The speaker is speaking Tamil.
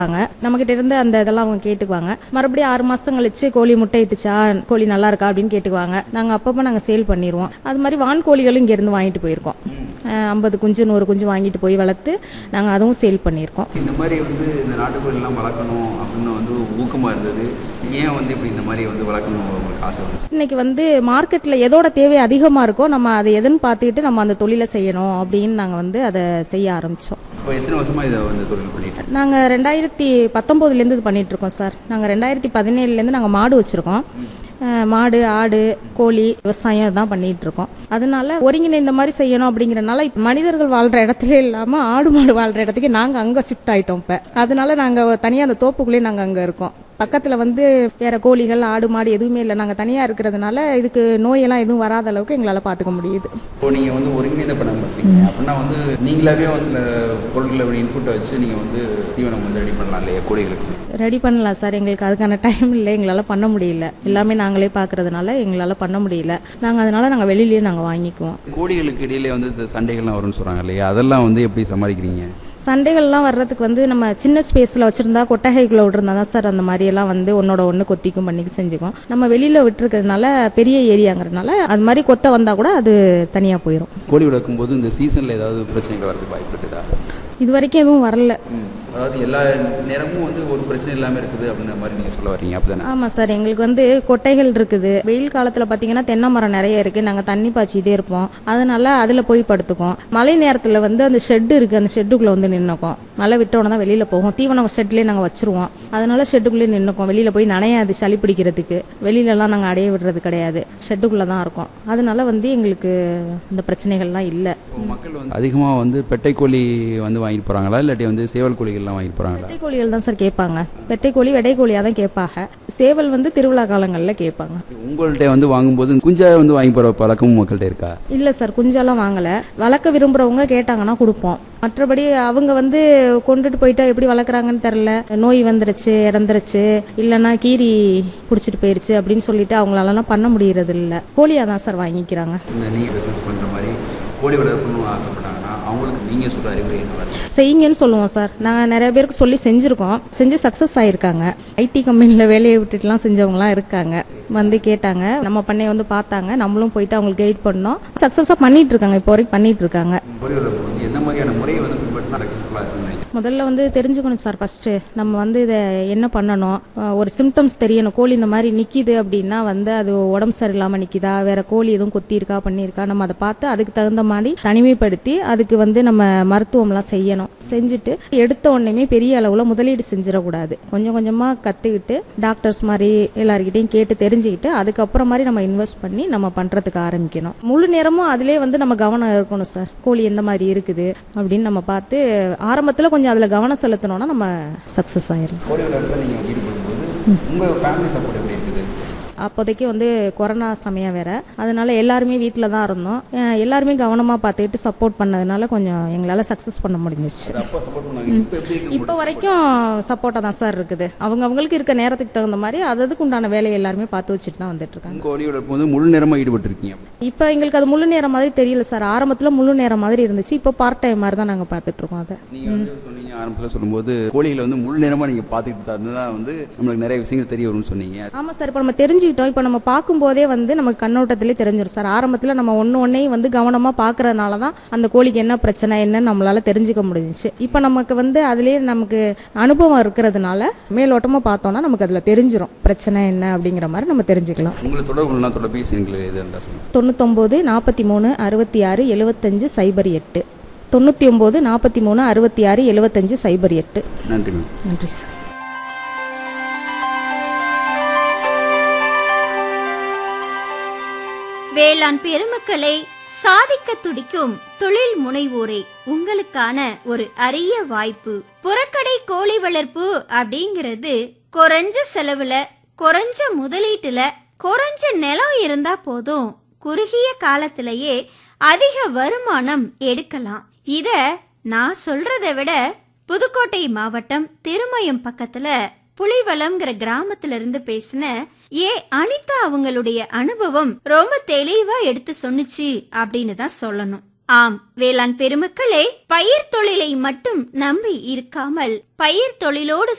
நம்ம கிட்ட இருந்து அந்த இதெல்லாம் அவங்க கேட்டுக்குவாங்க மறுபடியும் ஆறு மாசம் கழிச்சு கோழி முட்டை இட்டுச்சா கோழி நல்லா இருக்கா அப்படின்னு கேட்டுக்குவாங்க நாங்க அப்பப்போ நாங்க சேல் பண்ணிடுவோம் அது மாதிரி வான் கோழிகளும் இங்க இருந்து வாங்கிட்டு போயிருக்கோம் ஐம்பது குஞ்சு நூறு குஞ்சு வாங்கிட்டு போய் வளர்த்து நாங்க அதுவும் சேல் பண்ணியிருக்கோம் இந்த மாதிரி வந்து இந்த நாட்டுக்கோழிலாம் வளர்க்கணும் அப்படின்னு வந்து ஊக்கமாக இருந்தது ஏன் வந்து இப்படி இந்த மாதிரி வந்து வளர்க்கணும் உங்களுக்கு ஆசை வந்துச்சு இன்னைக்கு வந்து மார்க்கெட்ல எதோட தேவை அதிகமா இருக்கோ நம்ம அதை எதுன்னு பார்த்துக்கிட்டு நம்ம அந்த தொழிலை செய்யணும் அப்படின்னு நாங்க வந்து அதை செய்ய ஆரம்பிச்சோம் இப்போ எத்தனை வருஷமா இதை வந்து தொழில் பண்ணிட்டு இருக்கீங்க? நாங்க ரெண்டாயிரத்தி பத்தொன்பதுலேருந்து இது பண்ணிட்டு இருக்கோம் சார் நாங்க ரெண்டாயிரத்தி பதினேழுலேருந்து நாங்க மாடு வச்சிருக்கோம் அஹ் மாடு ஆடு கோழி விவசாயம் இதான் பண்ணிட்டு இருக்கோம் அதனால ஒருங்கிணைந்த மாதிரி செய்யணும் அப்படிங்கறதுனால இப்ப மனிதர்கள் வாழ்ற இடத்துல இல்லாம ஆடு மாடு வாழ்ற இடத்துக்கு நாங்க அங்க ஷிஃப்ட் ஆயிட்டோம் இப்ப அதனால நாங்க தனியா அந்த தோப்புக்குள்ளேயே நாங்க அங்க இருக்கோம் பக்கத்துல வந்து வேற கோழிகள் ஆடு மாடு எதுவுமே இல்லை நாங்க தனியா இருக்கிறதுனால இதுக்கு நோயெல்லாம் எதுவும் வராத அளவுக்கு எங்களால பாத்துக்க முடியுது இப்போ நீங்கள் வந்து ஒருங்கிணைந்த பண்ண மாட்டீங்க அப்படின்னா வந்து நீங்களாவே ஒரு சில பொருட்களை இன்புட்டை வச்சு நீங்கள் வந்து தீவனம் வந்து ரெடி பண்ணலாம் இல்லையா கோழிகளுக்கு ரெடி பண்ணலாம் சார் எங்களுக்கு அதுக்கான டைம் இல்லை எங்களால் பண்ண முடியல எல்லாமே நாங்களே பார்க்கறதுனால எங்களால் பண்ண முடியல நாங்கள் அதனால நாங்கள் வெளியிலேயே நாங்கள் வாங்கிக்குவோம் கோழிகளுக்கு இடையிலே வந்து இந்த சண்டைகள்லாம் வரும்னு சொல்கிறாங்க இல்லையா அதெல்லாம் வந்து எப்படி சமாளிக்கிறீங்க சண்டைகள்லாம் வர்றதுக்கு வந்து நம்ம சின்ன ஸ்பேஸில் வச்சுருந்தா கொட்டகைக்குள்ள விட்டுருந்தா தான் சார் அந்த மாதிரி எல்லாம் வந்து ஒன்னோட ஒன்று கொத்திக்கும் பண்ணிக்கும் செஞ்சுக்கும் நம்ம வெளியில் விட்டுருக்கிறதுனால பெரிய ஏரியாங்கிறதுனால அது மாதிரி கொத்த வந்தால் கூட அது தனியாக போயிடும் கோழி வளர்க்கும் போது இந்த சீசனில் ஏதாவது பிரச்சனைகள் வரதுக்கு வாய்ப்பு இருக்குதா இது வரைக்கும் எதுவும் வரல ம். அதாவது எல்லா நேரமும் வந்து ஒரு பிரச்சனை இல்லாமல் இருக்குது அப்படின்ற மாதிரி நீங்கள் சொல்ல வரீங்க அப்படிதானே ஆமாம் சார் எங்களுக்கு வந்து கொட்டைகள் இருக்குது வெயில் காலத்தில் பார்த்தீங்கன்னா தென்னை மரம் நிறைய இருக்குது நாங்கள் தண்ணி பாய்ச்சிட்டே இருப்போம் அதனால அதில் போய் படுத்துக்கும் மழை நேரத்தில் வந்து அந்த ஷெட்டு இருக்குது அந்த ஷெட்டுக்குள்ளே வந்து நின்னுக்கும் மழை விட்டோன்னு தான் வெளியில் போகும் தீவனம் ஷெட்லேயே நாங்கள் வச்சிருவோம் அதனால ஷெட்டுக்குள்ளேயே நின்னுக்கும் வெளியில் போய் நனையாது சளி பிடிக்கிறதுக்கு வெளியிலலாம் நாங்கள் அடைய விடுறது கிடையாது ஷெட்டுக்குள்ளே தான் இருக்கோம் அதனால வந்து எங்களுக்கு இந்த பிரச்சனைகள்லாம் இல்லை இப்போ மக்கள் வந்து அதிகமாக வந்து பெட்டை கோழி வந்து வாங்கிட்டு போகிறாங்களா இல்லாட்டி வந்து சேவல் கோழிகள்லாம் வாங்கிட்டு போகிறாங்களா பெட்டை கோழிகள் தான் சார் கேட்பாங்க பெட்டை கோழி வெடை கோழியாக தான் கேட்பாங்க சேவல் வந்து திருவிழா காலங்களில் கேட்பாங்க உங்கள்கிட்ட வந்து வாங்கும்போது குஞ்சா வந்து வாங்கி போகிற பழக்கமும் மக்கள்கிட்ட இருக்கா இல்ல சார் குஞ்செல்லாம் வாங்கல வளர்க்க விரும்புறவங்க கேட்டாங்கன்னா கொடுப்போம் மற்றபடி அவங்க வந்து கொண்டுட்டு போயிட்டா எப்படி வளர்க்குறாங்கன்னு தெரில நோய் வந்துருச்சு இறந்துருச்சு இல்லைன்னா கீரி பிடிச்சிட்டு போயிருச்சு அப்படின்னு சொல்லிட்டு அவங்களாலலாம் பண்ண முடியறது இல்ல கோழியா தான் சார் வாங்கிக்கிறாங்க இந்த நீங்கள் பிஸ்னஸ் பண்ணுற மாதிரி கோழி வளர்க்கணும்னு ஆசைப்பட்டாங்கன்னா அவங்களுக்கு நீங்கள் சொல்கிற அறிவுரை என்ன மாதிரி செய்யுங்கன்னு சொல்லுவோம் சார் நாங்கள் நிறைய பேருக்கு சொல்லி செஞ்சுருக்கோம் செஞ்சு சக்ஸஸ் ஆயிருக்காங்க ஐடி கம்பெனியில் வேலையை விட்டுட்டுலாம் செஞ்சவங்கலாம் இருக்காங்க வந்து கேட்டாங்க நம்ம பண்ணைய வந்து பார்த்தாங்க நம்மளும் போயிட்டு அவங்களுக்கு கைட் பண்ணோம் சக்ஸஸாக பண்ணிட்டு இருக்காங்க இப்போ வரைக்கும் பண்ணிட்டு இருக்காங்க கோழி வளர்ப்பு வந்து எந்த மாதிரியான முறையை வந்து பின்பற்றினா சக்ஸஸ்ஃபுல்லாக இருக்குன்னு நினைக்கிறேன் முதல்ல வந்து தெரிஞ்சுக்கணும் சார் ஃபர்ஸ்ட் நம்ம வந்து இதை என்ன பண்ணணும் அஹ் ஒரு சிம்டம்ஸ் தெரியணும் கோழி இந்த மாதிரி நிக்குது அப்படின்னா வந்து அது உடம்பு சரியில்லாம நிக்குதா வேற கோழி எதுவும் கொத்தி இருக்கா பண்ணியிருக்கா நம்ம அதை பார்த்து அதுக்கு தகுந்த மாதிரி தனிமைப்படுத்தி அதுக்கு வந்து நம்ம மருத்துவம்லாம் செய்யணும் செஞ்சுட்டு எடுத்த உடனே பெரிய அளவுல முதலீடு செஞ்சிடக்கூடாது கொஞ்சம் கொஞ்சமா கத்துக்கிட்டு டாக்டர்ஸ் மாதிரி எல்லார்கிட்டையும் கேட்டு தெரிஞ்சுக்கிட்டு அதுக்கப்புறம் மாதிரி நம்ம இன்வெஸ்ட் பண்ணி நம்ம பண்றதுக்கு ஆரம்பிக்கணும் முழு நேரமும் அதிலே வந்து நம்ம கவனம் இருக்கணும் சார் கோழி எந்த மாதிரி இருக்குது அப்படின்னு நம்ம பார்த்து ஆரம்பத்துல கொஞ்சம் அதுல கவனம் செலுத்தணும்னா நம்ம சக்சஸ் ஆயிடலாம் கோழி வளர்ப்பில் நீங்கள் ஈடுபடும்போது உங்கள் ஃபேமிலி சப்போர்ட் எப்படி இருக்குது அப்போதைக்கு வந்து கொரோனா சமயம் வேற அதனால எல்லாருமே வீட்டில் தான் இருந்தோம் அஹ் எல்லாருமே கவனமா பார்த்துக்கிட்டு சப்போர்ட் பண்ணதுனால கொஞ்சம் எங்களால சக்சஸ் பண்ண முடிஞ்சிச்சு அது அப்பா சப்போர்ட் பண்ணாங்க இப்போ எப்படி இருக்கு இப்போ வரைக்கும் சப்போர்ட்டா தான் சார் இருக்குது அவங்க அவங்களுக்கு இருக்க நேரத்துக்கு தகுந்த மாதிரி அது அதுக்கு உண்டான வேலையை எல்லாருமே பார்த்து வச்சுட்டு தான் வந்துட்டு இருக்காங்க கோழி வளர்ப்பு வந்து முழு நேரமாக ஈடுபட்டிருக்கீங்க இப்போ எங்களுக்கு அது முழு நேரம் மாதிரி தெரியல சார் ஆரம்பத்துல முழு நேரம் மாதிரி இருந்துச்சு இப்போ பார்ட் டைம் மாதிரி தான் நாங்க பார்த்துட்டு இருக்கோம் அதை நீங்கள் வந்து சொன்னீங்க ஆரம்பத்தில் சொல்லும்போது கோழிகளை வந்து முழு நேரமாக நீங்கள் பார்த்துக்கிட்டு தான் வந்து நம்மளுக்கு நிறைய விஷயங்கள் தெரிய வரும்னு சொன்னீங்க ஆமா சார் இப்போ நம்ம தெரிஞ்சுக்கிட்டோம் இப்போ நம்ம பார்க்கும்போதே வந்து நமக்கு கண்ணோட்டத்திலே தெரிஞ்சிடும் சார் ஆரம்பத்துல நம்ம ஒன்று ஒன்றையும் வந்து கவனமா பார்க்கறதுனால தான் அந்த கோழிக்கு என்ன பிரச்சனை என்னன்னு நம்மளால தெரிஞ்சுக்க முடிஞ்சுச்சு இப்போ நமக்கு வந்து அதுலயே நமக்கு அனுபவம் இருக்கிறதுனால மேலோட்டமா பார்த்தோம்னா நமக்கு அதுல தெரிஞ்சிரும் பிரச்சனை என்ன அப்படிங்கிற மாதிரி நம்ம தெரிஞ்சுக்கலாம் உங்களை தொடர்புலாம் தொலைபேசி எங்களுக்கு எது இருந்தால் சொல்லுங்கள் தொண்ணூத்தொம்பது நாற்பத்தி மூணு அறுபத்தி ஆறு எழுபத்தஞ்சு சைபர் எட்டு தொண்ணூற்றி ஒம்பது நாற்பத்தி மூணு அறுபத்தி ஆறு எழுபத்தஞ்சு சைபர் எட்டு நன்றி மேம் நன்றி சார் வேளாண் பெருமக்களை சாதிக்க துடிக்கும் தொழில் முனைவோரே உங்களுக்கான ஒரு அரிய வாய்ப்பு புறக்கடை கோழி வளர்ப்பு அப்படிங்கிறது குறைஞ்ச செலவுல குறைஞ்ச முதலீட்டுல குறைஞ்ச நிலம் இருந்தா போதும் குறுகிய காலத்திலேயே அதிக வருமானம் எடுக்கலாம் இத நான் சொல்றதை விட புதுக்கோட்டை மாவட்டம் திருமயம் பக்கத்துல புலிவளம்ங்கிற கிராமத்துல இருந்து பேசின ஏ அனிதா அவங்களுடைய அனுபவம் ரொம்ப தெளிவா எடுத்து சொன்னுச்சு அப்படின்னு தான் சொல்லணும் ஆம் வேளாண் பெருமக்களே பயிர் தொழிலை மட்டும் நம்பி இருக்காமல் பயிர் தொழிலோடு